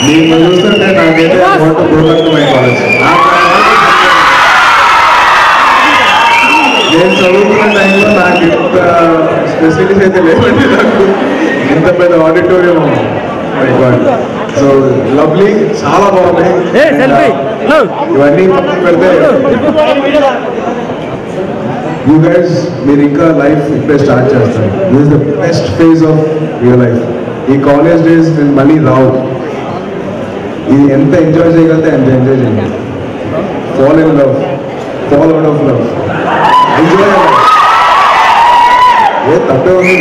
నేను చూస్తుంటే నాకైతే వాట్ గోలక్ మై కాలేజ్ నేను చదువుతున్న టైంలో నాకు ఇంత స్పెసిలిటీస్ అయితే లేవండి నాకు ఇంత పెద్ద auditorium my god so lovely చాలా బాగున్నాయి ఇవన్నీ పక్కన పెడితే యూ గైస్ మీరు ఇంకా లైఫ్ ఇప్పుడే స్టార్ట్ చేస్తారు this the best phase of your life ఈ కాలేజ్ డేస్ నేను మళ్ళీ రావు ఇది ఎంత ఎంజాయ్ చేయగలితే అంత ఎంజాయ్ చేయండి fall in love fall out of love enjoy ఏ తప్పే ఉంది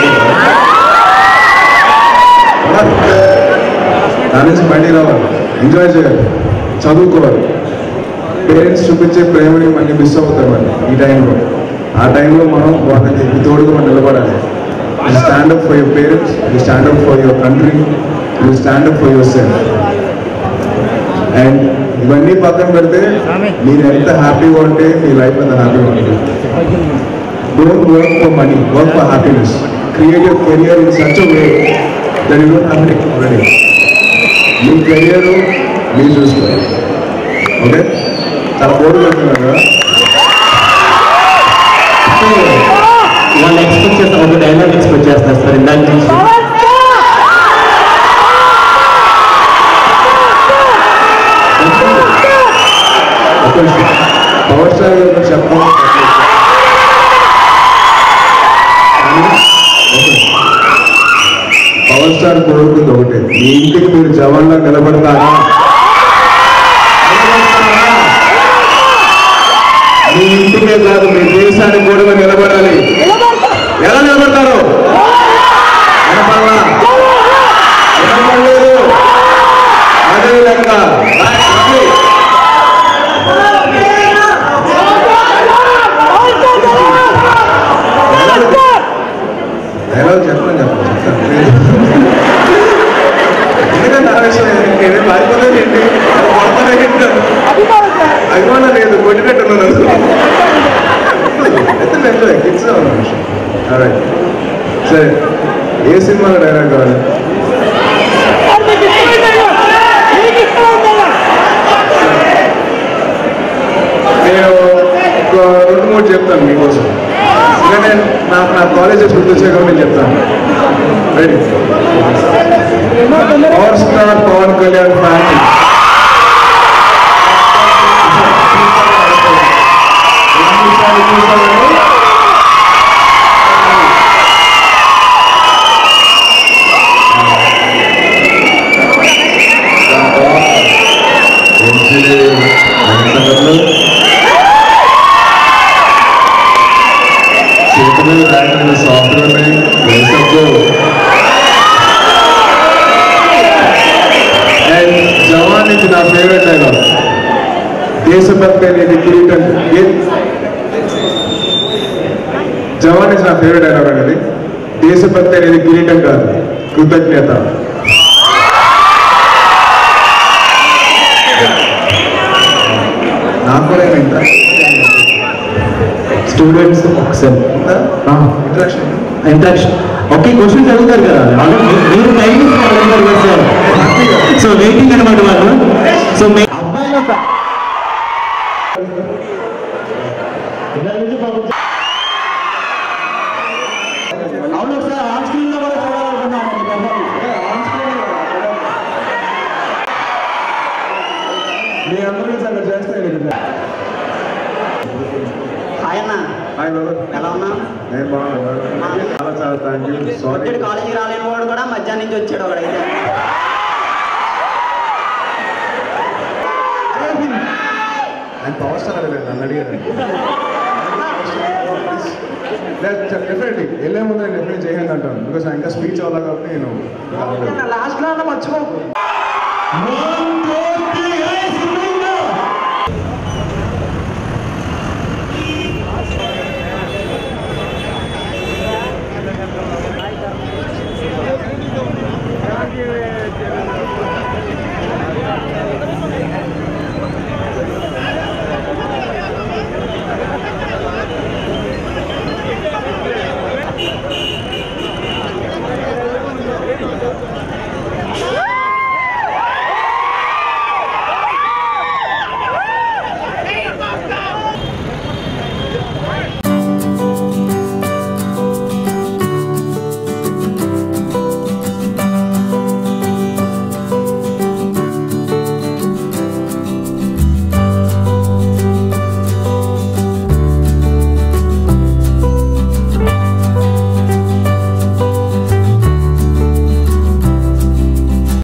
నవ్వు దాని నుంచి మళ్ళీ రావాలి ఎంజాయ్ చేయాలి చదువుకోవాలి పేరెంట్స్ చూపించే ప్రేమని మళ్ళీ మిస్ అవుతాం మనం ఈ టైంలో ఆ టైంలో మనం వాళ్ళకి తోడుగా మనం నిలబడాలి you stand up for your parents you stand up for your country you stand up for yourself and ఇవన్నీ పక్కన పెడితే మీరు ఎంత హ్యాపీగా ఉంటే మీ లైఫ్ అంత హ్యాపీగా ఉంటుంది don't work for money work for happiness create your career in such way that you don't have it already మీ కెరియర్ మీరు చూసుకోవాలి ఓకే చాలా బోర్డు పెడుతున్నారు కదా వాళ్ళు ఎక్స్పెక్ట్ చేస్తారు ఒక డైలాగ్ ఎక్స్పెక్ట్ చేస్తారు సార్ ఇందాక నుంచి ఒక పవర్ స్టార్ గారు చెప్పడం పవర్ స్టార్ కోరుకుంది ఒకటే మీ ఇంటికి మీరు జవాన్లా నిలబడతారా మీ ఇంటికే కాదు మీ దేశానికి కూడా నిలబడాలి ఎలా నిలబడతారు నిలబడాలా? నిలబడలేదు అదే లెక్క డైలాగ్ చెప్పమని చెప్పండి ఎందుకంటే ఆవేశం నేనేం పారిపోలేదు ఏంటి కొడతానే ఏంటారు అభిమానం లేదు కొట్టినట్టున్నాను ఎంత ఎంజాయ్ కిడ్స్ విషయం సరే ఏ సినిమాలో డైలాగ్ కావాలి నేను ఒక రెండు మూడు చెప్తాను మీకోసం ఇంకా నేను నాకు నా కాలేజెస్ గుర్తొచ్చాక నేను చెప్తాను ready power star Pawan Kalyan family చేతులు రాయడం సాఫ్ట్వేర్ వేసప్పుడు అండ్ జవాన్ నుంచి నా ఫేవరెట్ డైలాగ్ దేశభక్తి అనేది కిరీటం ఏ- జవాన్ నుంచి నా ఫేవరెట్ డైలాగ్ అనేది దేశభక్తి అనేది కిరీటం కాదు కృతజ్ఞత నాకు కూడా ఏమైందా స్టూడెంట్స్ ఒకసారి ఇంట్రాక్షన్ ఇంట్రాక్షన్ ఓకే క్వశ్చన్స్ అడుగుతారు కదా ఆల్రెడీ మీరు టైం అడుగుతారు కదా సార్ సో వెయిటింగ్ అనమాట వాళ్ళు సో మే అవును సార్ ఆన్ స్క్రీన్ లో కూడా చూడాలనుకున్నాను మీ అందరికీ అక్కడ చేస్తే హాయ్ అన్న హాయ్ బాబు ఎలా ఉన్నా నేను బాగున్నాను చాలా చాలా థ్యాంక్ యూ సారీ పొద్దుడు కాలేజీకి రాలేని వాడు కూడా మధ్యాహ్నం నుంచి వచ్చాడు ఒకడైతే నేను పవర్ స్టార్ అడగలేదు నన్ను అడిగారు డెఫినెట్లీ వెళ్ళే ముందు నేను డెఫినెట్ చేయండి అంటాను బికాస్ ఇంకా స్పీచ్ అవ్వాలి కాబట్టి నేను లాస్ట్ లో మర్చిపోకు One, two,